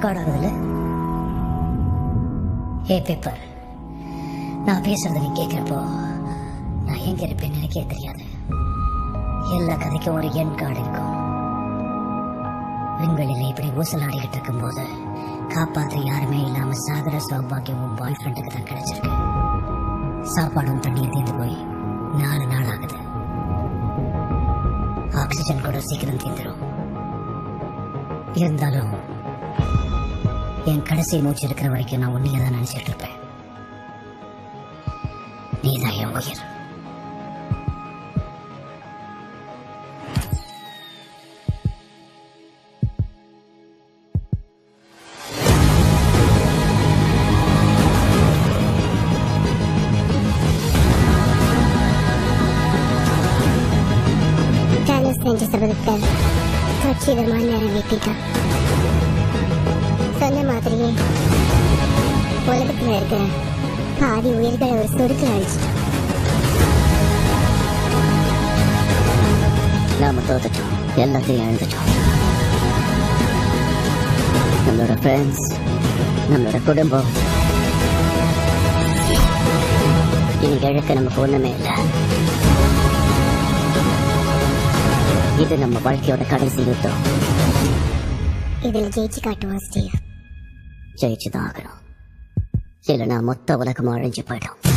record ஆகுதுல்ல ஏ paper நான் பேசுறத நீ கேட்கிறப்போ நான் எங்க இருப்பேன்னு எனக்கே தெரியாது எல்லா கதைக்கும் ஒரு எண் கார்டு இருக்கும் விண்வெளியில இப்படி ஊசலாடிக்கிட்டு இருக்கும்போது காப்பாற்ற யாருமே இல்லாம சாகர சௌபாகியம் உன் பாய் ஃப்ரெண்டுக்கு தான் கிடைச்சிருக்கு சாப்பாடும் தண்ணியும் தீர்ந்து போய் நாலு நாள் ஆகுது ஆக்சிஜன் கூட சீக்கிரம் தீந்துரும் இருந்தாலும் என் கடைசி மூச்சு இருக்கிற வரைக்கும் நான் உன்னையே தான் நினைச்சிட்டு இருப்பேன் நீதான் என் உயிர் தானஸ் செஞ்ச சபதத்தை கட்சிதமாக நிறைவேற்றிட்டான் சொன்ன மாதிரியே உலகத்துல இருக்கிற பாதி உயிர்களை ஒரு சொடுக்கில் அழிச்சிட்டான் நாம தோத்துட்டோம் எல்லாத்தையும் இழந்துட்டோம் நம்மளோட ஃப்ரெண்ட்ஸ் நம்மளோட குடும்பம் இனி இழக்க நமக்கு ஒண்ணுமே இல்லை இது நம்ம வாழ்க்கையோட கடைசி யுத்தம் இதில் ஜெயிச்சு காட்டுவான் ஸ்டீவ் ஜெயிச்சுதான் ஆகணும் இல்லைன்னா மொத்த உலகமும் அழிஞ்சு போயிடும்